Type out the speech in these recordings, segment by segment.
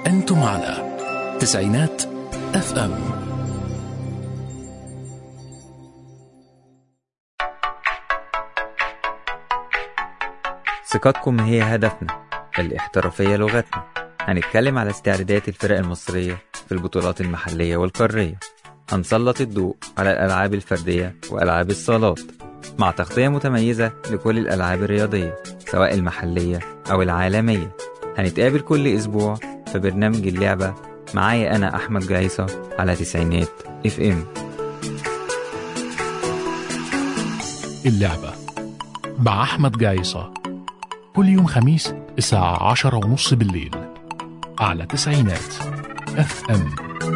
أنتم على تسعينات اف ام ثقتكم هي هدفنا الاحترافية لغتنا هنتكلم على استعدادات الفرق المصرية في البطولات المحلية والقارية هنسلط الضوء على الألعاب الفردية وألعاب الصالات مع تغطية متميزة لكل الألعاب الرياضية سواء المحلية أو العالمية هنتقابل كل أسبوع في برنامج اللعبة معايا أنا أحمد جايصة على تسعينات اف ام اللعبة مع أحمد جايصة كل يوم خميس الساعة عشرة ونص بالليل على تسعينات اف ام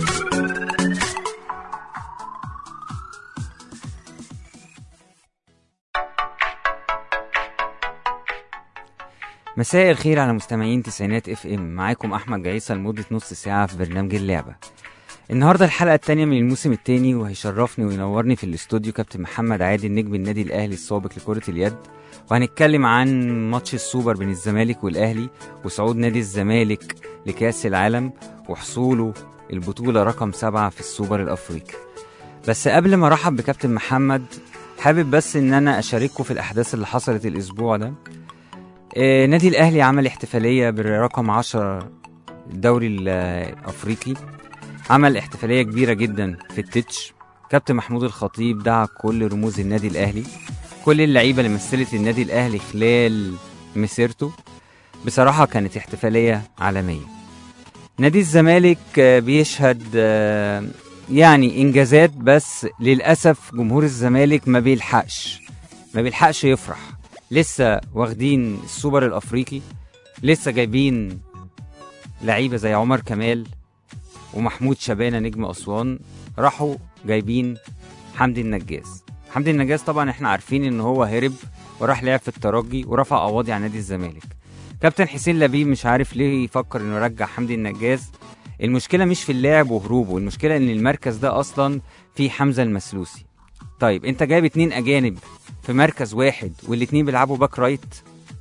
مساء الخير على مستمعين تسعينات اف ام معاكم احمد جعيصة لمدة نص ساعة في برنامج اللعبة النهاردة الحلقة التانية من الموسم التاني وهيشرفني وينورني في الاستوديو كابتن محمد عادل نجم النادي الاهلي السابق لكرة اليد وهنتكلم عن ماتش السوبر بين الزمالك والاهلي وصعود نادي الزمالك لكأس العالم وحصوله البطولة رقم سبعة في السوبر الافريقي بس قبل ما ارحب بكابتن محمد حابب بس ان انا اشارككم في الاحداث اللي حصلت الاسبوع ده آه، نادي الاهلي عمل احتفاليه بالرقم 10 الدوري الافريقي عمل احتفاليه كبيره جدا في التتش كابتن محمود الخطيب دعا كل رموز النادي الاهلي كل اللعيبه اللي مثلت النادي الاهلي خلال مسيرته بصراحه كانت احتفاليه عالميه نادي الزمالك آه، بيشهد آه، يعني انجازات بس للاسف جمهور الزمالك ما بيلحقش ما بيلحقش يفرح لسه واخدين السوبر الافريقي لسه جايبين لعيبه زي عمر كمال ومحمود شبانه نجم اسوان راحوا جايبين حمدي النجاز حمدي النجاز طبعا احنا عارفين ان هو هرب وراح لعب في الترجي ورفع قواضي على نادي الزمالك كابتن حسين لبيب مش عارف ليه يفكر انه يرجع حمدي النجاز المشكله مش في اللاعب وهروبه المشكله ان المركز ده اصلا فيه حمزه المسلوسي طيب انت جايب اتنين اجانب في مركز واحد والاتنين بيلعبوا باك رايت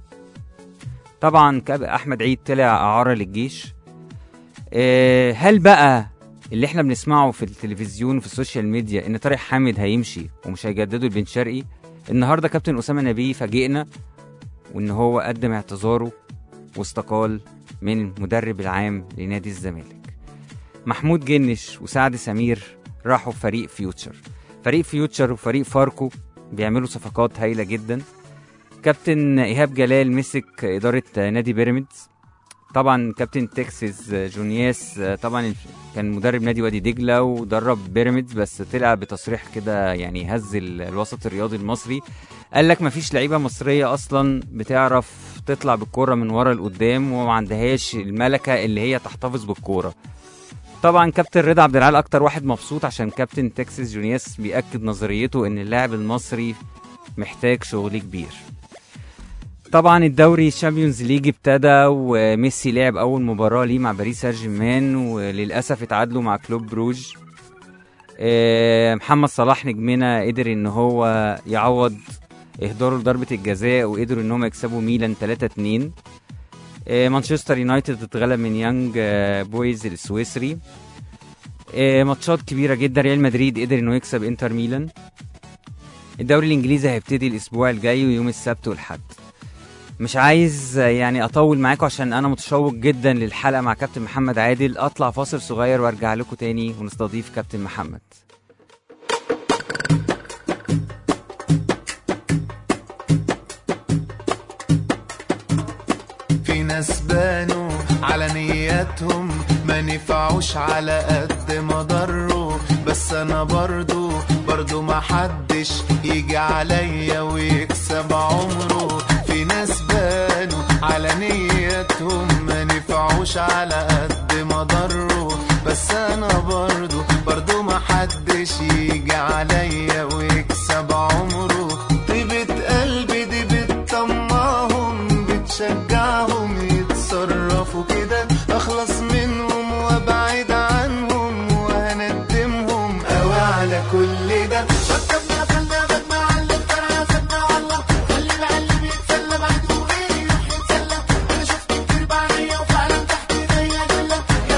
طبعا كاب احمد عيد طلع اعاره للجيش اه هل بقى اللي احنا بنسمعه في التلفزيون وفي السوشيال ميديا ان طارق حامد هيمشي ومش هيجددوا لبن شرقي النهارده كابتن اسامه نبيه فاجئنا وان هو قدم اعتذاره واستقال من المدرب العام لنادي الزمالك محمود جنش وسعد سمير راحوا فريق فيوتشر فريق فيوتشر وفريق فاركو بيعملوا صفقات هايله جدا كابتن ايهاب جلال مسك اداره نادي بيراميدز طبعا كابتن تكساس جونياس طبعا كان مدرب نادي وادي دجله ودرب بيراميدز بس طلع بتصريح كده يعني هز ال- الوسط الرياضي المصري قال لك مفيش لعيبه مصريه اصلا بتعرف تطلع بالكوره من ورا لقدام وما عندهاش الملكه اللي هي تحتفظ بالكوره طبعا كابتن رضا عبد العال اكتر واحد مبسوط عشان كابتن تكساس جونياس بياكد نظريته ان اللاعب المصري محتاج شغل كبير طبعا الدوري الشامبيونز ليج ابتدى وميسي لعب اول مباراه ليه مع باريس سان جيرمان وللاسف اتعادلوا مع كلوب بروج آه، محمد صلاح نجمنا قدر ان هو يعوض اهداره لضربه الجزاء وقدروا ان هم يكسبوا ميلان 3 2 آه، مانشستر يونايتد اتغلب من يانج آه، بويز السويسري آه، ماتشات كبيره جدا ريال مدريد قدر انه يكسب انتر ميلان الدوري الانجليزي هيبتدي الاسبوع الجاي ويوم السبت والحد مش عايز آه، يعني اطول معاكم عشان انا متشوق جدا للحلقه مع كابتن محمد عادل اطلع فاصل صغير وارجع لكم تاني ونستضيف كابتن محمد في ناس بانوا على نياتهم ما نفعوش على قد ما ضروا بس انا برضو برضو ما حدش يجي عليا ويكسب عمره في ناس بانوا على نياتهم ما نفعوش على قد ما ضروا بس انا برضو برضو ما حدش يجي عليا ويكسب عمره طيبة قلبي دي بتطمعهم بتشجعهم يتصرفوا كده اخلص منهم وابعد عنهم وهندمهم قوي على كل ده ركبنا خلنا بدنا على الفرع سيبنا والله خلي العلم بيتسلى بعد وغيري يروح يتسلى انا شفت كتير بعينيا وفعلا تحت ايديا جله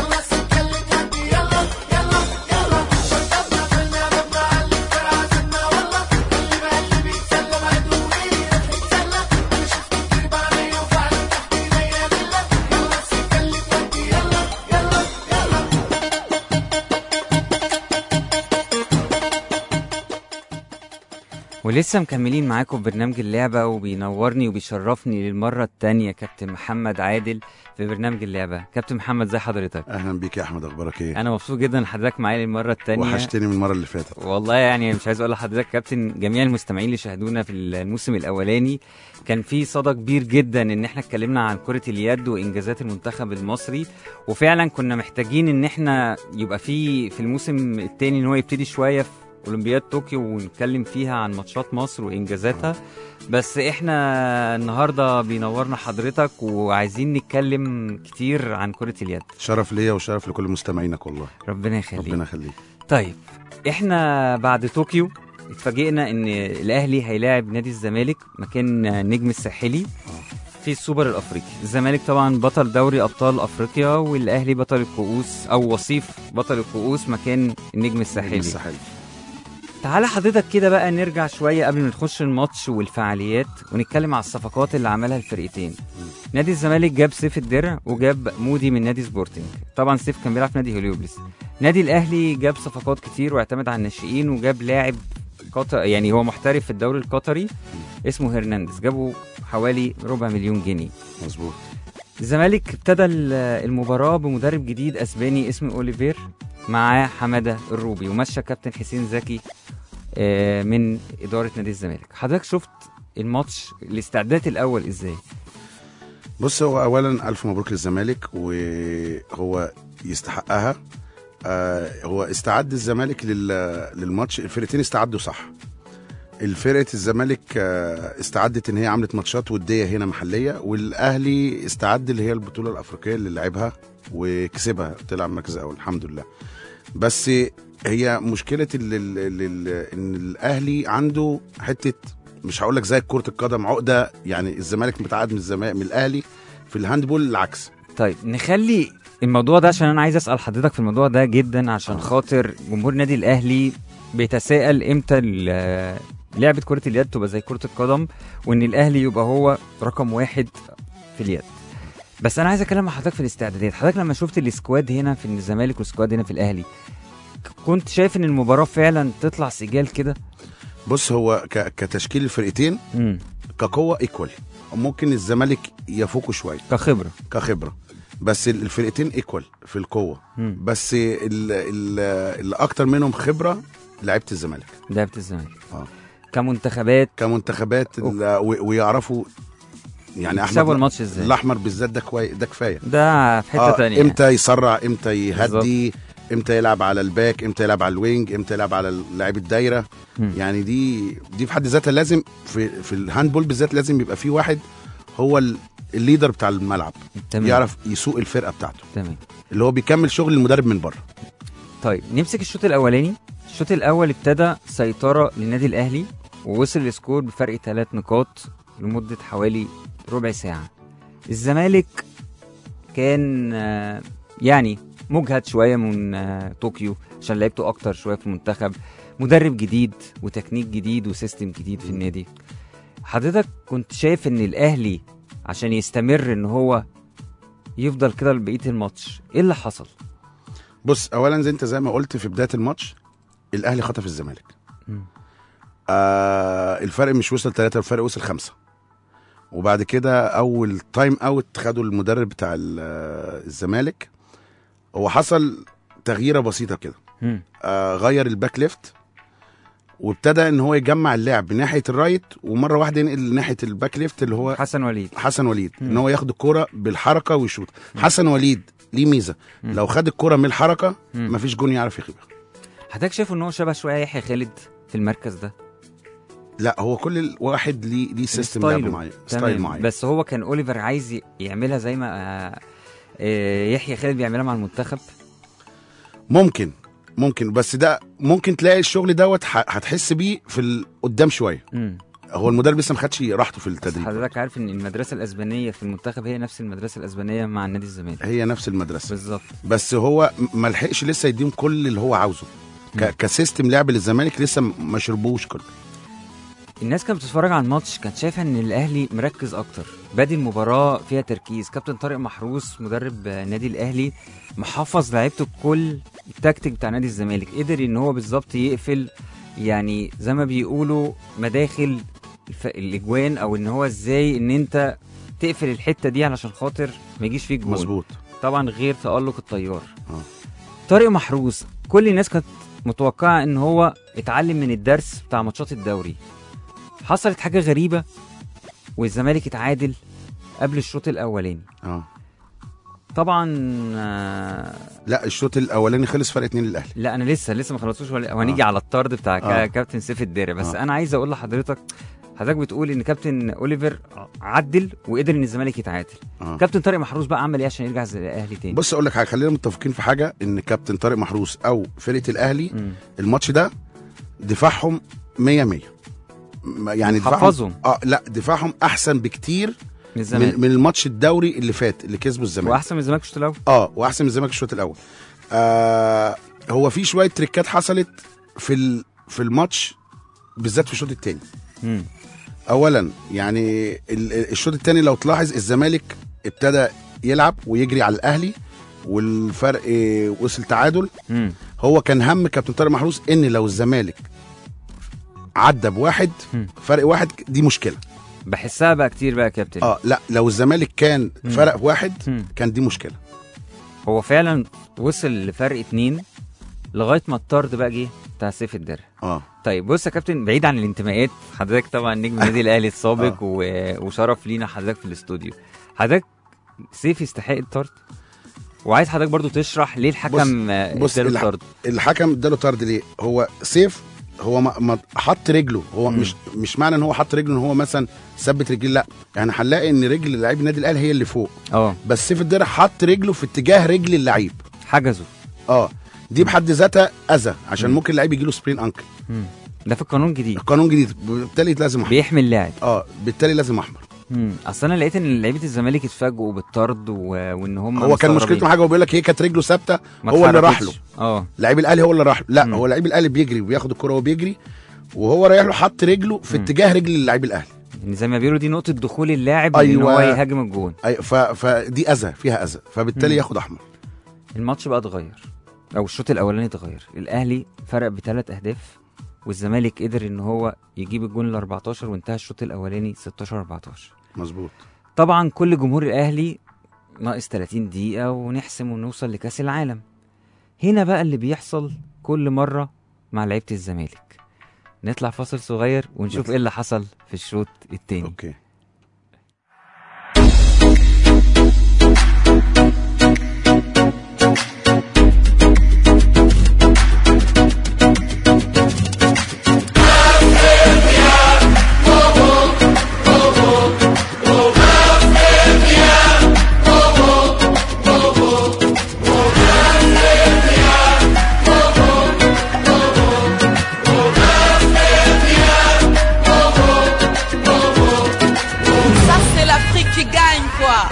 ولسه مكملين معاكم في برنامج اللعبة وبينورني وبيشرفني للمرة التانية كابتن محمد عادل في برنامج اللعبة كابتن محمد زي حضرتك اهلا بيك يا احمد اخبارك ايه أنا مبسوط جدا إن حضرتك معايا للمرة التانية وحشتني من المره اللي فاتت والله يعني مش عايز اقول لحضرتك كابتن جميع المستمعين اللي شاهدونا في الموسم الاولاني كان في صدى كبير جدا ان احنا اتكلمنا عن كرة اليد وانجازات المنتخب المصري وفعلا كنا محتاجين ان احنا يبقى في في الموسم الثاني ان هو يبتدي شوية في اولمبياد طوكيو ونتكلم فيها عن ماتشات مصر وانجازاتها بس احنا النهارده بينورنا حضرتك وعايزين نتكلم كتير عن كرة اليد شرف ليا وشرف لكل مستمعينك والله ربنا يخليك ربنا يخليك طيب احنا بعد طوكيو اتفاجئنا ان الاهلي هيلاعب نادي الزمالك مكان نجم الساحلي في السوبر الافريقي الزمالك طبعا بطل دوري ابطال افريقيا والاهلي بطل الكؤوس او وصيف بطل الكؤوس مكان النجم الساحلي الساحلي تعالى حضرتك كده بقى نرجع شويه قبل ما نخش الماتش والفعاليات ونتكلم على الصفقات اللي عملها الفرقتين نادي الزمالك جاب سيف الدرع وجاب مودي من نادي سبورتنج طبعا سيف كان بيلعب في نادي هليوبلس نادي الاهلي جاب صفقات كتير واعتمد على الناشئين وجاب لاعب قطر يعني هو محترف في الدوري القطري اسمه هرنانديز جابوا حوالي ربع مليون جنيه مظبوط الزمالك ابتدى ال- المباراة بمدرب جديد اسباني اسمه اوليفير معاه حمادة الروبي ومشى كابتن حسين زكي آه، من إدارة نادي الزمالك حضرتك شفت الماتش الاستعداد الأول إزاي؟ بص هو اولا الف مبروك للزمالك وهو يستحقها آه هو استعد الزمالك لل- للماتش الفرقتين استعدوا صح الفرقه الزمالك آه استعدت ان هي عملت ماتشات وديه هنا محليه والاهلي استعد اللي هي البطوله الافريقيه اللي لعبها وكسبها طلع مركز اول الحمد لله بس هي مشكله ال ال ال ان الاهلي عنده حته مش هقول لك زي كره القدم عقده يعني الزمالك متعقد من الزمالك من الاهلي في الهاندبول العكس طيب نخلي الموضوع ده عشان أنا عايز أسأل حضرتك في الموضوع ده جدا عشان خاطر جمهور نادي الأهلي بيتساءل إمتى ال- لعبة كرة اليد تبقى زي كرة القدم وإن الأهلي يبقى هو رقم واحد في اليد بس أنا عايز أتكلم مع حضرتك في الاستعدادات حضرتك لما شفت السكواد هنا في الزمالك والسكواد هنا في الأهلي كنت شايف ان المباراه فعلا تطلع سجال كده بص هو ك- كتشكيل الفرقتين امم كقوه ايكوال ممكن الزمالك يفوقوا شويه كخبره كخبره بس ال- الفرقتين ايكوال في القوه مم. بس ال- ال- اللي اكتر منهم خبره لعيبه الزمالك لعبه الزمالك اه كمنتخبات كمنتخبات ال- و- ويعرفوا يعني يكسبوا احمد الماتش ازاي الاحمر بالذات ده كويس ده كفايه ده في حته آه تانية امتى يسرع امتى يهدي امتى يلعب على الباك امتى يلعب على الوينج امتى يلعب على لاعب الدايره مم. يعني دي دي في حد ذاتها لازم في في الهاندبول بالذات لازم يبقى في واحد هو ال- الليدر بتاع الملعب تمام يعرف يسوق الفرقه بتاعته تمام اللي هو بيكمل شغل المدرب من بره طيب نمسك الشوط الاولاني الشوط الاول ابتدى سيطره للنادي الاهلي ووصل السكور بفرق ثلاث نقاط لمده حوالي ربع ساعه الزمالك كان آه، يعني مجهد شويه من آه، طوكيو عشان لعبته اكتر شويه في المنتخب مدرب جديد وتكنيك جديد وسيستم جديد في النادي حضرتك كنت شايف ان الاهلي عشان يستمر ان هو يفضل كده لبقيه الماتش ايه اللي حصل بص اولا زي انت زي ما قلت في بدايه الماتش الاهلي خطف الزمالك مم. آه الفرق مش وصل ثلاثة الفرق وصل خمسة وبعد كده اول تايم اوت خدوا المدرب بتاع ال- آه، الزمالك هو حصل تغييره بسيطه كده مم. آه غير الباك ليفت وابتدى ان هو يجمع اللعب من ناحيه الرايت ومره واحده ينقل ناحيه الباك ليفت اللي هو حسن وليد حسن وليد مم. ان هو ياخد الكوره بالحركه ويشوط حسن وليد ليه ميزه مم. لو خد الكوره من الحركه مم. مفيش جون يعرف يجيبها حضرتك شايف ان هو شبه شويه يحيى خالد في المركز ده لا هو كل واحد ليه ليه سيستم ستايله. لعب معين تمام. ستايل معين بس هو كان اوليفر عايز ي- يعملها زي ما آه، آه، يحيى خالد بيعملها مع المنتخب ممكن ممكن بس ده ممكن تلاقي الشغل دوت ح- هتحس بيه في ال- قدام شويه مم. هو المدرب لسه ما خدش راحته في بس التدريب حضرتك عارف ان المدرسه الاسبانيه في المنتخب هي نفس المدرسه الاسبانيه مع النادي الزمالك هي نفس المدرسه بالظبط بس هو م- ما لحقش لسه يديهم كل اللي هو عاوزه ك... مم. كسيستم لعب للزمالك لسه م- ما شربوش كله الناس كانت بتتفرج على الماتش كانت شايفه ان الاهلي مركز اكتر بادي المباراه فيها تركيز كابتن طارق محروس مدرب آه، نادي الاهلي محفظ لعيبته كل التكتيك بتاع نادي الزمالك قدر ان هو بالظبط يقفل يعني زي ما بيقولوا مداخل الف... الاجوان او ان هو ازاي ان انت تقفل الحته دي علشان خاطر ما يجيش فيك جول مظبوط طبعا غير تالق الطيار آه. طارق محروس كل الناس كانت متوقعه ان هو اتعلم من الدرس بتاع ماتشات الدوري حصلت حاجه غريبه والزمالك اتعادل قبل الشوط الاولاني اه طبعا آه، لا الشوط الاولاني خلص فرق اتنين للاهلي لا انا لسه لسه ما خلصتوش ولا- وهنيجي آه. على الطرد بتاع كا- آه. كابتن سيف الداري بس آه. انا عايز اقول لحضرتك حضرتك بتقول ان كابتن اوليفر عدل وقدر ان الزمالك يتعادل آه. كابتن طارق محروس بقى عمل ايه عشان يرجع زي الاهلي تاني بص اقول لك حاجه خلينا متفقين في حاجه ان كابتن طارق محروس او فرقه الاهلي مم. الماتش ده دفاعهم 100 100 يعني دفاعهم حفظهم اه لا دفاعهم احسن بكتير من الزمالك من, من الماتش الدوري اللي فات اللي كسبه الزمالك واحسن من الزمالك الشوط الاول اه واحسن من الزمالك الشوط الاول آه هو في شويه تريكات حصلت في ال... في الماتش بالذات في الشوط الثاني مم. اولا يعني ال- الشوط الثاني لو تلاحظ الزمالك ابتدى يلعب ويجري على الاهلي والفرق وصل تعادل مم. هو كان هم كابتن طارق محروس ان لو الزمالك عدى بواحد مم. فرق واحد دي مشكله بحسها بقى كتير بقى يا كابتن اه لا لو الزمالك كان مم. فرق واحد مم. كان دي مشكله هو فعلا وصل لفرق اتنين لغايه ما الطرد بقى جه بتاع سيف الدرع اه طيب بص يا كابتن بعيد عن الانتماءات حضرتك طبعا نجم النادي الاهلي السابق آه. و... وشرف لينا حضرتك في الاستوديو حضرتك سيف يستحق الطرد وعايز حضرتك برضو تشرح ليه الحكم آه، بص اداله الح- الطرد الحكم اداله طرد ليه هو سيف هو ما, ما حط رجله هو مم. مش مش معنى ان هو حط رجله ان هو مثلا ثبت رجليه لا يعني هنلاقي ان رجل لعيب النادي الاهلي هي اللي فوق اه بس سيف الدرع حط رجله في اتجاه رجل اللعيب حجزه اه دي بحد ذاتها اذى عشان مم. ممكن اللعيب يجي له سبرين انكل مم. ده في القانون الجديد القانون جديد بالتالي لازم احمر بيحمي اللاعب اه بالتالي لازم احمر مم. اصل انا لقيت ان لعيبه الزمالك اتفاجئوا بالطرد و... وان هم هو كان مستغربين. مشكلته حاجه هو بيقول لك هي كانت رجله ثابته ما هو اللي راح له اتحركتش. اه لعيب الاهلي هو اللي راح له لا مم. هو لعيب الاهلي بيجري وبياخد الكره وهو بيجري وهو رايح له حط رجله في مم. اتجاه رجل اللعيب الاهلي يعني زي ما بيقولوا دي نقطه دخول اللاعب ان أيوة. هو يهاجم الجون أي ف... فدي اذى فيها اذى فبالتالي مم. ياخد احمر الماتش بقى اتغير او الشوط الاولاني اتغير الاهلي فرق بثلاث اهداف والزمالك قدر ان هو يجيب الجون ال 14 وانتهى الشوط الاولاني 16 14 مظبوط طبعا كل جمهور الاهلي ناقص 30 دقيقه ونحسم ونوصل لكاس العالم هنا بقى اللي بيحصل كل مره مع لعيبه الزمالك نطلع فاصل صغير ونشوف ايه اللي حصل في الشوط التاني اوكي Ça, c'est l'Afrique qui gagne, quoi.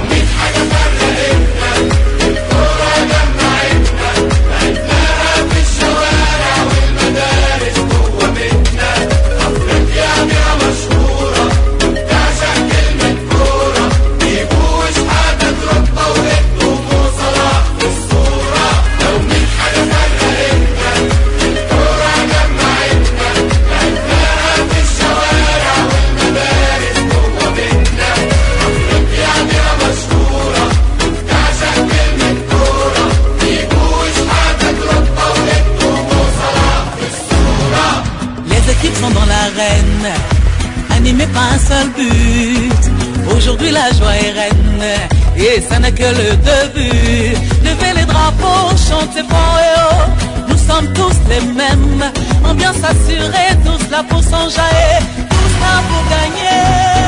Les équipes sont dans l'arène, animées par un seul but. Aujourd'hui la joie est reine, et ça n'est que le début. Levez les drapeaux, chantez fort et haut. Nous sommes tous les mêmes, ambiance assurée, tous là pour s'enjailler, tous là pour gagner.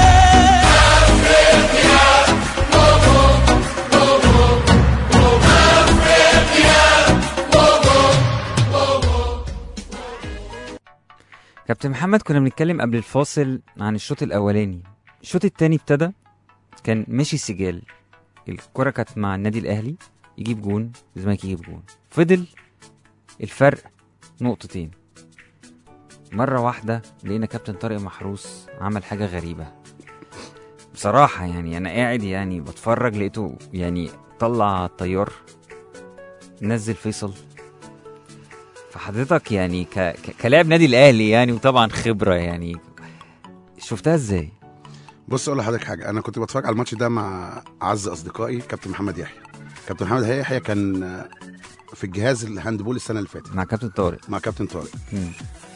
كابتن محمد كنا بنتكلم قبل الفاصل عن الشوط الاولاني الشوط التاني ابتدى كان ماشي سجال الكرة كانت مع النادي الاهلي يجيب جون الزمالك يجيب جون فضل الفرق نقطتين مرة واحدة لقينا كابتن طارق محروس عمل حاجة غريبة بصراحة يعني أنا قاعد يعني بتفرج لقيته يعني طلع الطيار نزل فيصل فحضرتك يعني ك... ك... كلاعب نادي الاهلي يعني وطبعا خبره يعني شفتها ازاي؟ بص اقول لحضرتك حاجه انا كنت بتفرج على الماتش ده مع اعز اصدقائي كابتن محمد يحيى كابتن محمد يحيى كان آه، في الجهاز الهاندبول السنه اللي فاتت مع كابتن طارق مع كابتن طارق مم.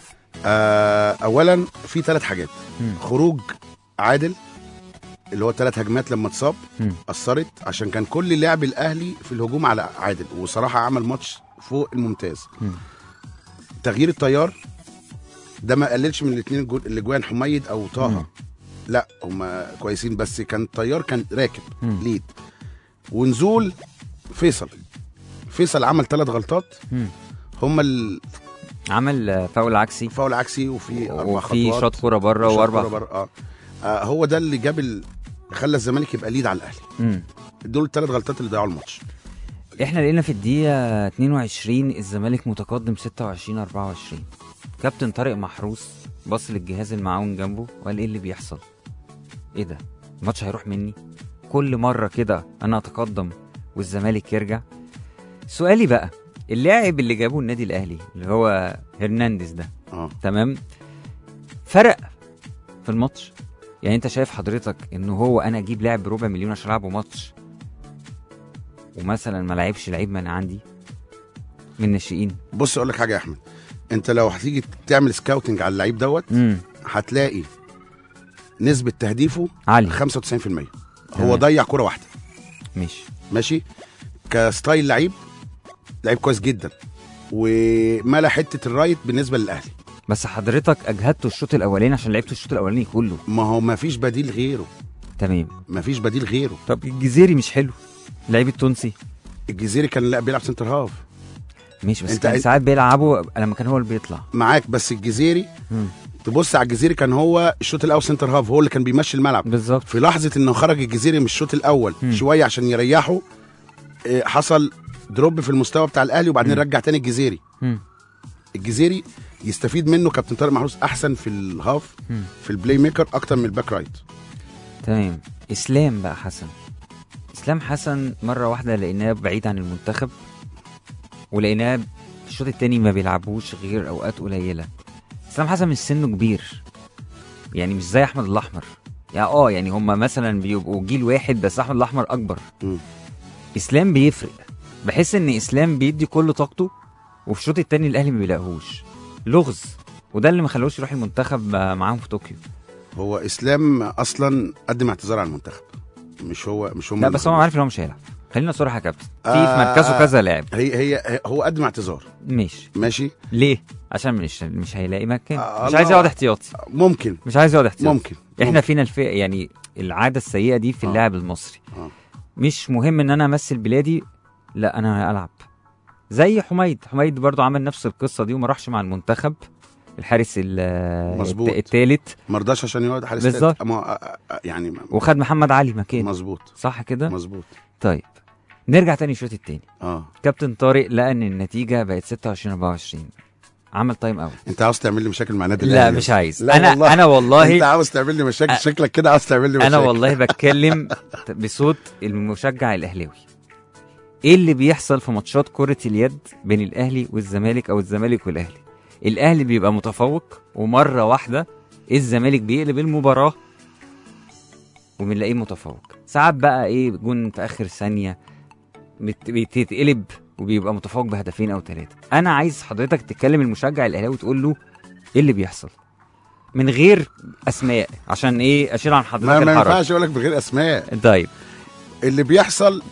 آه اولا في ثلاث حاجات مم. خروج عادل اللي هو ثلاث هجمات لما اتصاب مم. اثرت عشان كان كل لعب الاهلي في الهجوم على عادل وصراحه عمل ماتش فوق الممتاز مم. تغيير التيار ده ما قللش من الاثنين الاجوان حميد او مم. طه لا هم كويسين بس كان التيار كان راكب مم. ليد ونزول فيصل فيصل عمل ثلاث غلطات مم. هم الفاول عمل آه، فاول عكسي عكسي وفي اربع وفي خطوات شوط كوره بره وشوط واربع كورة بره آه. اه هو ده اللي جاب ال... خلى الزمالك يبقى ليد على الاهلي مم. دول الثلاث غلطات اللي ضيعوا الماتش احنا لقينا في الدقيقة 22 الزمالك متقدم 26 24 كابتن طارق محروس بص للجهاز المعاون جنبه وقال ايه اللي بيحصل؟ ايه ده؟ الماتش هيروح مني؟ كل مرة كده انا اتقدم والزمالك يرجع؟ سؤالي بقى اللاعب اللي جابوه النادي الاهلي اللي هو هرنانديز ده اه تمام فرق في الماتش يعني انت شايف حضرتك ان هو انا اجيب لاعب بربع مليون عشان العبه ماتش ومثلا ما لعبش لعيب من عندي من الناشئين بص اقول لك حاجه يا احمد انت لو هتيجي تعمل سكاوتنج على اللعيب دوت امم هتلاقي نسبه تهديفه عالي 95% تمام. هو ضيع كوره واحده ماشي ماشي كستايل لعيب لعيب كويس جدا وملا حته الرايت بالنسبه للاهلي بس حضرتك اجهدته الشوط الاولاني عشان لعبت الشوط الاولاني كله ما هو ما فيش بديل غيره تمام ما فيش بديل غيره طب الجزيري مش حلو اللعيب التونسي الجزيري كان لا بيلعب سنتر هاف ماشي بس انت- كان انت- ساعات بيلعبوا لما كان هو اللي بيطلع معاك بس الجزيري مم. تبص على الجزيري كان هو الشوط الاول سنتر هاف هو اللي كان بيمشي الملعب بالظبط في لحظه انه خرج الجزيري من الشوط الاول مم. شويه عشان يريحه اه، حصل دروب في المستوى بتاع الاهلي وبعدين مم. رجع تاني الجزيري مم. الجزيري يستفيد منه كابتن طارق محروس احسن في الهاف مم. في البلاي ميكر اكتر من الباك رايت تمام اسلام بقى حسن اسلام حسن مره واحده لقيناه بعيد عن المنتخب ولقيناه في الشوط التاني ما بيلعبوش غير اوقات قليله اسلام حسن مش سنه كبير يعني مش زي احمد الاحمر يعني اه يعني هم مثلا بيبقوا جيل واحد بس احمد الاحمر اكبر مم. اسلام بيفرق بحس ان اسلام بيدي كل طاقته وفي الشوط التاني الاهلي ما بيلاقيهوش لغز وده اللي ما خلوش يروح المنتخب آه، معاهم في طوكيو هو اسلام اصلا قدم اعتذار على المنتخب مش هو مش هم لا اللي بس هو خلوه. عارف ان هو مش هيلعب خلينا صراحه يا كابتن في آه، في مركزه كذا لاعب هي هي هو قدم اعتذار ماشي ماشي ليه عشان مش مش هيلاقي مكان آه، مش الله. عايز يقعد احتياطي ممكن مش عايز يقعد احتياطي ممكن احنا ممكن. فينا الفئه يعني العاده السيئه دي في آه. اللاعب المصري آه. مش مهم ان انا امثل بلادي لا انا العب زي حميد حميد برضو عمل نفس القصه دي وما راحش مع المنتخب الحارس ال- مظبوط. الثالث مرضاش عشان يقعد حارس بالظبط. تالت. ما- آه، آه، يعني ما- وخد محمد علي مكانه مظبوط صح كده مظبوط طيب نرجع تاني الشوط التاني اه كابتن طارق لقى ان النتيجه بقت 26 24 عمل تايم اوت انت عاوز تعمل لي مشاكل مع نادي لا الأهلي. مش عايز لا انا والله. انا والله انت عاوز تعمل لي مشاكل أ- شكلك كده عاوز تعمل لي مشاكل انا والله بتكلم بصوت المشجع الاهلاوي ايه اللي بيحصل في ماتشات كرة اليد بين الاهلي والزمالك او الزمالك والاهلي الاهلي بيبقى متفوق ومرة واحدة الزمالك بيقلب المباراة وبنلاقيه متفوق ساعات بقى ايه جون في اخر ثانية بت- بتتقلب وبيبقى متفوق بهدفين او ثلاثة انا عايز حضرتك تتكلم المشجع الاهلاوي وتقول له ايه اللي بيحصل من غير اسماء عشان ايه اشيل عن حضرتك ما, ما الحرج ينفعش اقول لك بغير اسماء طيب اللي بيحصل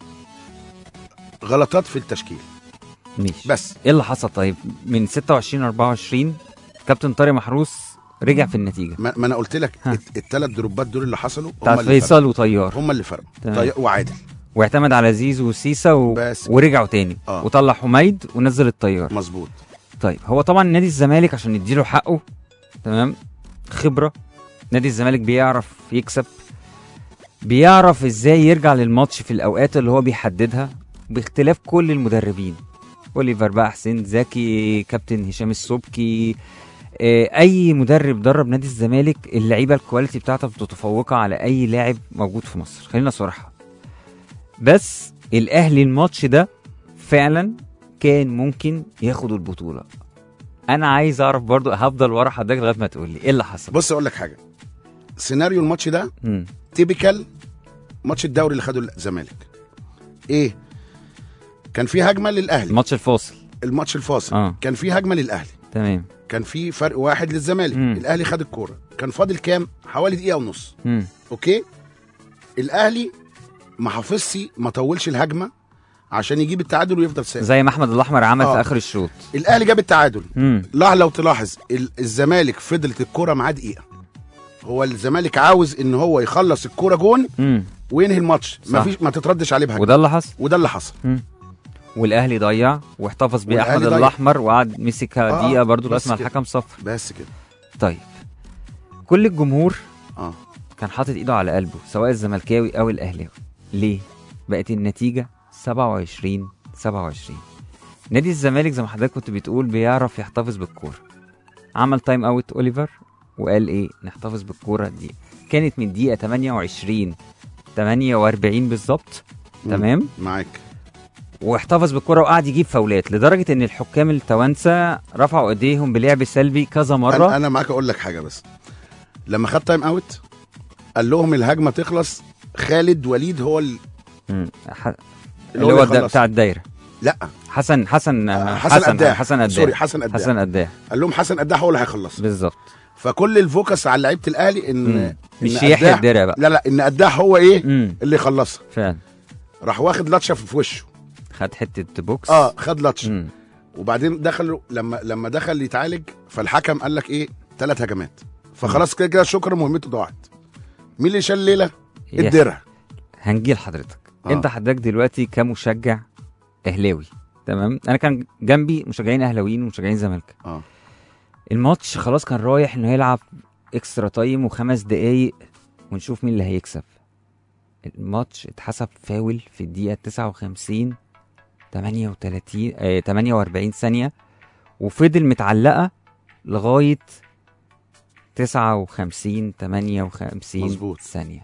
غلطات في التشكيل ماشي بس ايه اللي حصل طيب من 26 24 كابتن طارق محروس رجع في النتيجه ما, ما انا قلت لك ها. الثلاث دروبات دول اللي حصلوا بتاع هم اللي فرقوا فيصل وطيار هم اللي فرقوا تمام. طيب وعادل واعتمد على زيزو وسيسا و... بس. ورجعوا تاني آه. وطلع حميد ونزل الطيار مظبوط طيب هو طبعا نادي الزمالك عشان يديله حقه تمام خبره نادي الزمالك بيعرف يكسب بيعرف ازاي يرجع للماتش في الاوقات اللي هو بيحددها باختلاف كل المدربين اوليفر بقى حسين زكي كابتن هشام السبكي آه، اي مدرب درب نادي الزمالك اللعيبه الكواليتي بتاعتها متفوقه على اي لاعب موجود في مصر خلينا صراحه بس الاهلي الماتش ده فعلا كان ممكن ياخدوا البطوله انا عايز اعرف برضو هفضل ورا حضرتك لغايه ما تقول لي ايه اللي حصل بص اقول لك حاجه سيناريو الماتش ده مم. تيبيكال ماتش الدوري اللي خده الزمالك ايه كان في هجمه للاهلي الماتش الفاصل الماتش الفاصل آه. كان في هجمه للاهلي تمام كان في فرق واحد للزمالك مم. الاهلي خد الكوره كان فاضل كام حوالي دقيقه ونص مم. اوكي الاهلي ما حافظش ما طولش الهجمه عشان يجيب التعادل ويفضل ساكت زي ما احمد الاحمر عمل آه. في اخر الشوط الاهلي جاب التعادل مم. لا لو تلاحظ ال- الزمالك فضلت الكوره معاه دقيقه هو الزمالك عاوز ان هو يخلص الكوره جون مم. وينهي الماتش صح. ما فيش ما تتردش عليه بهجمه وده اللي حصل وده اللي حصل والاهلي ضيع واحتفظ بيه والأهلي احمد ضيع. الاحمر وقعد مسكها آه، دقيقه برضو لغايه بس ما كده. الحكم صفر بس كده طيب كل الجمهور اه كان حاطط ايده على قلبه سواء الزملكاوي او الاهلاوي ليه بقت النتيجه 27 27 نادي الزمالك زي ما حضرتك كنت بتقول بيعرف يحتفظ بالكوره عمل تايم اوت اوليفر وقال ايه نحتفظ بالكوره دي كانت من دقيقه 28 48 بالظبط مم. تمام معاك واحتفظ بالكرة وقعد يجيب فاولات لدرجة ان الحكام التوانسة رفعوا ايديهم بلعب سلبي كذا انا مرة انا معاك اقول لك حاجه بس لما خد تايم اوت قال لهم الهجمه تخلص خالد وليد هو ال... مم. ح... اللي اللي هو هو يخلص. الد- بتاع الدايرة لا حسن حسن حسن قداح حسن قداح سوري حسن قداح حسن قداح قال لهم حسن قداح هو اللي هيخلص بالظبط فكل الفوكس على لعيبه الاهلي ان مم. إن مش يحيى قداح- الدرع بقى لا لا ان قداح هو ايه امم اللي يخلصها فعلا راح واخد لطشه في وشه خد حتة بوكس اه خد لطشه مم. وبعدين دخل لما لما دخل يتعالج فالحكم قال لك ايه ثلاث هجمات فخلاص كده كده شكرا مهمته ضاعت مين اللي شال الليله يحيى. الدرع هنجي لحضرتك آه. انت حضرتك دلوقتي كمشجع اهلاوي تمام انا كان جنبي مشجعين اهلاويين ومشجعين زمالك اه الماتش خلاص كان رايح انه يلعب اكسترا تايم وخمس دقايق ونشوف مين اللي هيكسب الماتش اتحسب فاول في الدقيقة 59 38 آه 48 ثانية وفضل متعلقة لغاية 59 58 مظبوط. ثانية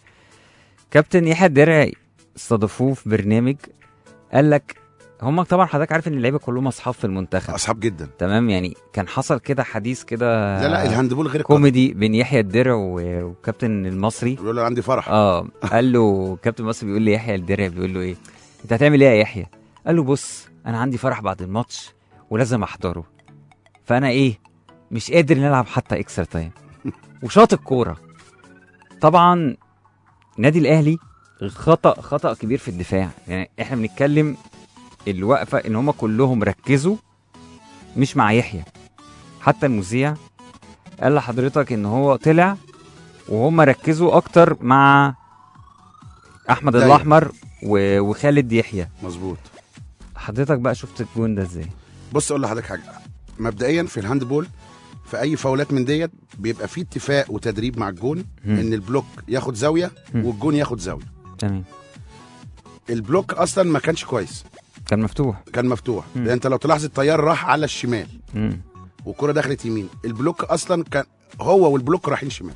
كابتن يحيى الدرعي استضافوه في برنامج قال لك هم طبعا حضرتك عارف ان اللعيبه كلهم اصحاب في المنتخب اصحاب جدا تمام يعني كان حصل كده حديث كده لا لا الهاندبول غير الكرة. كوميدي بين يحيى الدرع و- وكابتن المصري بيقول له عندي فرح اه قال له كابتن المصري بيقول لي يحيى الدرع بيقول له ايه انت هتعمل ايه يا يحيى قال له بص انا عندي فرح بعد الماتش ولازم احضره فانا ايه مش قادر نلعب حتى اكسترا تايم وشاط الكوره طبعا نادي الاهلي خطا خطا كبير في الدفاع يعني احنا بنتكلم الوقفه ان هم كلهم ركزوا مش مع يحيى حتى المذيع قال لحضرتك ان هو طلع وهم ركزوا اكتر مع احمد دايما. الاحمر و- وخالد يحيى مظبوط حضرتك بقى شفت الجون ده ازاي بص اقول لحضرتك حاجه مبدئيا في الهاندبول في اي فاولات من ديت بيبقى في اتفاق وتدريب مع الجون مم. ان البلوك ياخد زاويه مم. والجون ياخد زاويه تمام البلوك اصلا ما كانش كويس كان مفتوح كان مفتوح مم. لان انت لو تلاحظ الطيار راح على الشمال مم. والكره دخلت يمين البلوك اصلا كان هو والبلوك رايحين شمال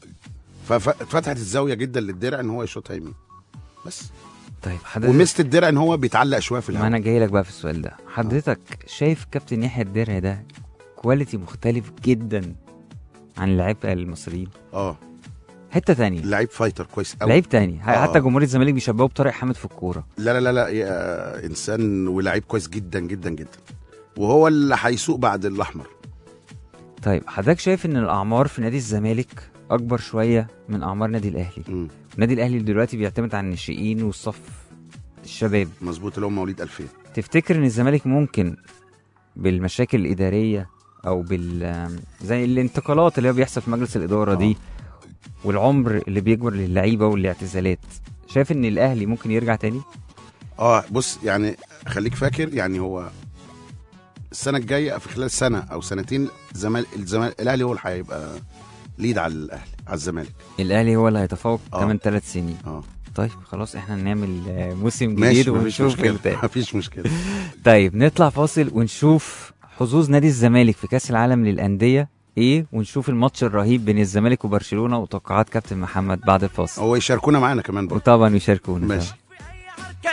ففتحت الزاويه جدا للدرع ان هو يشوطها يمين بس طيب حضرتك ومست الدرع ان هو بيتعلق شويه في ما الهواء انا جاي لك بقى في السؤال ده حضرتك شايف كابتن يحيى الدرع ده كواليتي مختلف جدا عن اللعيبه المصريين اه حته تانية لعيب فايتر كويس قوي لعيب تاني آه. حتى جمهور الزمالك بيشبهه بطارق حامد في الكوره لا لا لا لا يا انسان ولعيب كويس جدا جدا جدا وهو اللي هيسوق بعد الاحمر طيب حضرتك شايف ان الاعمار في نادي الزمالك اكبر شويه من اعمار نادي الاهلي مم. النادي الاهلي دلوقتي بيعتمد على الناشئين والصف الشباب مظبوط اللي هو مواليد 2000 تفتكر ان الزمالك ممكن بالمشاكل الاداريه او بال زي الانتقالات اللي هو بيحصل في مجلس الاداره آه. دي والعمر اللي بيكبر للعيبه والاعتزالات شايف ان الاهلي ممكن يرجع تاني اه بص يعني خليك فاكر يعني هو السنه الجايه في خلال سنه او سنتين زمال الزمال الاهلي هو اللي هيبقى ليد على الاهلي على الزمالك الاهلي هو اللي هيتفوق آه. كمان ثلاث سنين اه طيب خلاص احنا نعمل آه، موسم جديد ماشي مفيش ونشوف مشكله التاني مفيش مشكله طيب نطلع فاصل ونشوف حظوظ نادي الزمالك في كاس العالم للانديه ايه ونشوف الماتش الرهيب بين الزمالك وبرشلونه وتوقعات كابتن محمد بعد الفاصل هو يشاركونا معانا كمان برضه وطبعا يشاركونا ماشي اوعى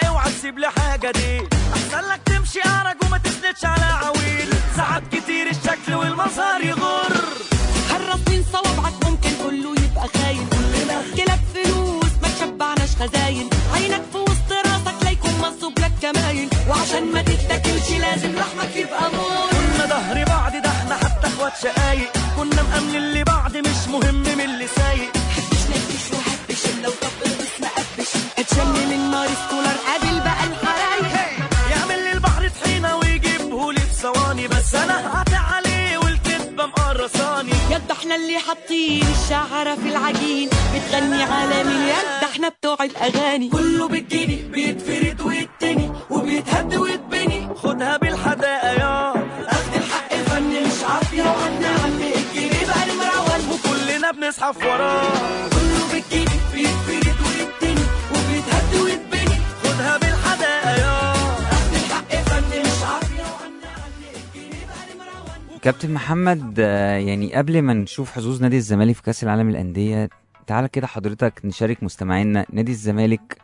تسيب لي حاجه دي احسن لك تمشي ارج وما تسندش على عويل ساعات كتير الشكل والمظهر يغر حرص من صوابعك ممكن كله يبقى خاين كلاب فلوس ما تشبعناش خزاين عينك في وسط راسك لا يكون منصوب لك كماين وعشان ما تتاكلش لازم لحمك يبقى مور كنا ظهر بعض ده احنا حتى اخوات شقايق كنا مأمنين لبعض مش مهم من اللي سايق حبش نكش وحبش لو طب البس ما قبش اتشم من نار سكولر قابل بقى الحرايق يعمل لي البحر طحينه ويجيبه لي في ثواني بس انا هقطع عليه والكدبه مقرصاني يد احنا اللي حاطين الشعرة في العجين بتغني على مليان ده احنا بتوع الاغاني كله بالجني بيتفرد ويتني وبيتهد ويتبني خدها بالحداقه يا اخد الحق فن مش عافية وعنا عم الجنيه بقى المروان وكلنا بنزحف وراه كله بالجنيه بيتفرد ويتني وبيتهد ويتبني خدها بالحداقه يا اخد الحق فن مش عافية وعنا عم الجنيه بقى المروان كابتن محمد آه، يعني قبل ما نشوف حظوظ نادي الزمالك في كاس العالم للانديه تعالى كده حضرتك نشارك مستمعينا نادي الزمالك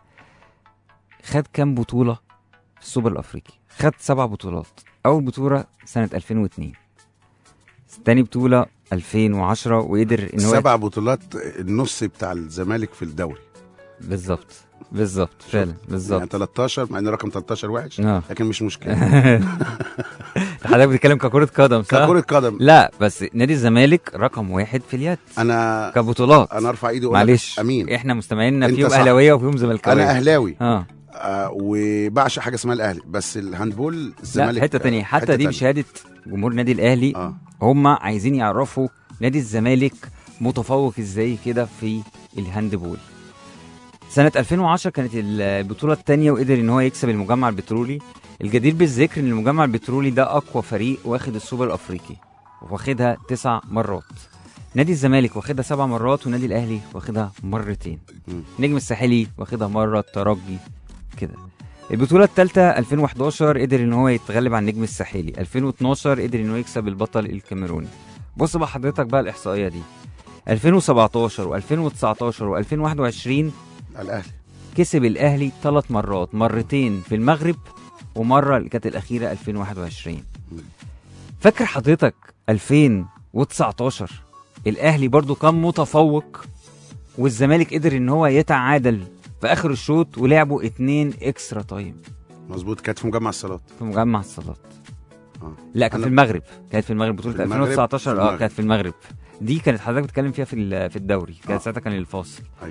خد كام بطوله في السوبر الافريقي خد سبع بطولات اول بطوله سنه 2002 تاني بطوله 2010 وقدر ان هو سبع بطولات النص بتاع الزمالك في الدوري بالظبط بالظبط فعلا بالظبط يعني 13 مع ان رقم 13 وحش اه لكن مش مشكله حضرتك بتتكلم ككره قدم صح؟ ككره قدم لا بس نادي الزمالك رقم واحد في اليد انا كبطولات انا ارفع ايدي واقول لك معلش امين احنا مستمعينا انت فيهم صح. اهلاويه وفيهم زملكاويه انا اهلاوي اه آه وبعشق حاجه اسمها الاهلي بس الهاندبول لا الزمالك حته تانية حتى حتة دي تانية. بشهاده جمهور نادي الاهلي اه هم عايزين يعرفوا نادي الزمالك متفوق ازاي كده في الهاندبول سنة 2010 كانت البطولة الثانية وقدر ان هو يكسب المجمع البترولي الجدير بالذكر ان المجمع البترولي ده اقوى فريق واخد السوبر الافريقي واخدها تسع مرات نادي الزمالك واخدها سبع مرات ونادي الاهلي واخدها مرتين مم. نجم الساحلي واخدها مرة الترجي كده البطولة الثالثة 2011 قدر ان هو يتغلب على النجم الساحلي 2012 قدر ان هو يكسب البطل الكاميروني بص بقى حضرتك بقى الاحصائية دي 2017 و2019 و2021 الاهلي كسب الاهلي ثلاث مرات مرتين في المغرب ومره اللي كانت الاخيره 2021 فاكر حضرتك 2019 الاهلي برضو كان متفوق والزمالك قدر ان هو يتعادل في اخر الشوط ولعبوا اتنين اكسترا تايم مظبوط كانت في مجمع الصالات في مجمع الصالات آه. لا كانت أنا- في المغرب كانت في المغرب بطوله في المغرب؟ 2019 في اه المغرب. كانت في المغرب دي كانت حضرتك بتتكلم فيها في ال- في الدوري كانت آه. ساعتها كان الفاصل أيوة.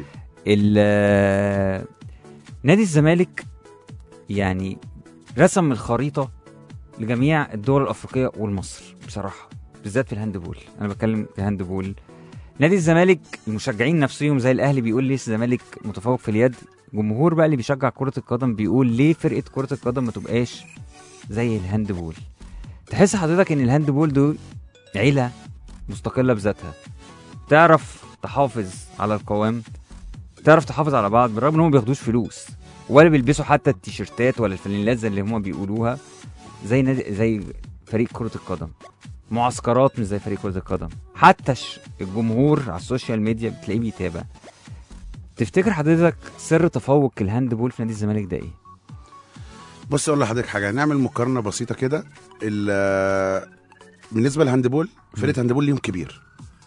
ال- نادي الزمالك يعني رسم الخريطه لجميع الدول الافريقيه والمصر بصراحه بالذات في الهاندبول انا بتكلم في الهاندبول نادي الزمالك المشجعين نفسهم زي الاهلي بيقول ليه الزمالك متفوق في اليد جمهور بقى اللي بيشجع كره القدم بيقول ليه فرقه كره القدم ما تبقاش زي الهاندبول تحس حضرتك ان الهاندبول دول عيله مستقله بذاتها تعرف تحافظ على القوام تعرف تحافظ على بعض بالرغم ان هم ما بياخدوش فلوس ولا بيلبسوا حتى التيشيرتات ولا الفانيلات زي اللي هم بيقولوها زي نادي زي فريق كرة القدم معسكرات مش زي فريق كرة القدم حتى ش- الجمهور على السوشيال ميديا بتلاقيه بيتابع تفتكر حضرتك سر تفوق الهاندبول في نادي الزمالك ده ايه؟ بص اقول لحضرتك حاجه نعمل مقارنه بسيطه كده ال- بالنسبه للهاندبول فرقه هاندبول ليهم كبير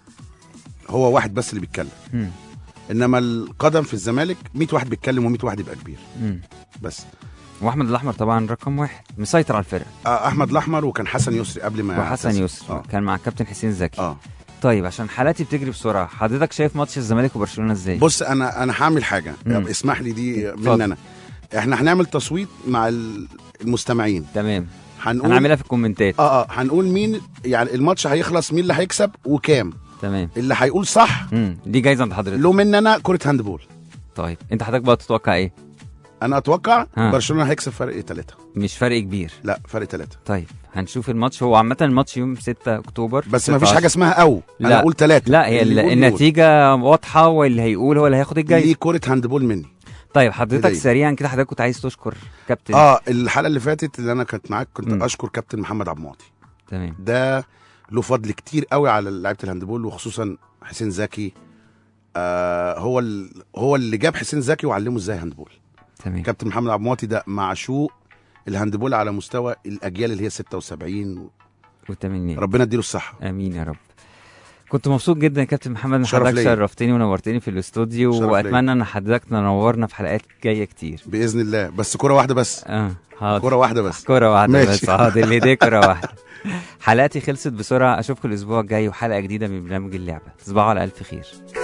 هو واحد بس اللي بيتكلم مم. انما القدم في الزمالك 100 واحد بيتكلم و100 واحد يبقى كبير مم. بس واحمد الاحمر طبعا رقم واحد مسيطر على الفرقه آه احمد الاحمر وكان حسن يسري قبل ما وحسن يعتزل. يسري اه كان مع كابتن حسين زكي اه طيب عشان حالاتي بتجري بسرعه حضرتك شايف ماتش الزمالك وبرشلونه ازاي؟ بص انا انا هعمل حاجه مم. اسمح لي دي اتفضل. من انا احنا هنعمل تصويت مع ال- المستمعين تمام هنقول هنعملها في الكومنتات اه اه هنقول مين يعني الماتش هيخلص مين اللي هيكسب وكام تمام اللي هيقول صح امم دي جايزه عند حضرتك له مني انا كره هاندبول طيب انت حضرتك بقى تتوقع ايه؟ انا اتوقع ها. برشلونه هيكسب فرق ثلاثة مش فرق كبير لا فرق ثلاثة طيب هنشوف الماتش هو عامه الماتش يوم 6 اكتوبر بس ما فيش 16. حاجه اسمها او انا لا. اقول ثلاثة لا هي ال- النتيجه واضحه واللي هيقول هو اللي هياخد الجايزه ليه كره هاندبول مني طيب حضرتك بداية. سريعا كده حضرتك كنت عايز تشكر كابتن اه الحلقه اللي فاتت اللي انا كنت معاك كنت مم. اشكر كابتن محمد عبد المعطي تمام ده له فضل كتير قوي على لعيبه الهاندبول وخصوصا حسين زكي آه هو ال... هو اللي جاب حسين زكي وعلمه ازاي هاندبول تمام كابتن محمد عبد المعطي ده معشوق الهاندبول على مستوى الاجيال اللي هي 76 والتمنيات ربنا يديله الصحه امين يا رب كنت مبسوط جدا يا كابتن محمد ان شرف حضرتك ليا. شرفتني ونورتني في الاستوديو شرف ليا. واتمنى ان حضرتك تنورنا في حلقات جايه كتير باذن الله بس كره واحده بس اه حاضر كره واحده بس كرة واحدة ماشي. بس حاضر اللي كرة واحدة حلقاتي خلصت بسرعة أشوفكم الأسبوع الجاي وحلقة جديدة من برنامج اللعبة تصبحوا على ألف خير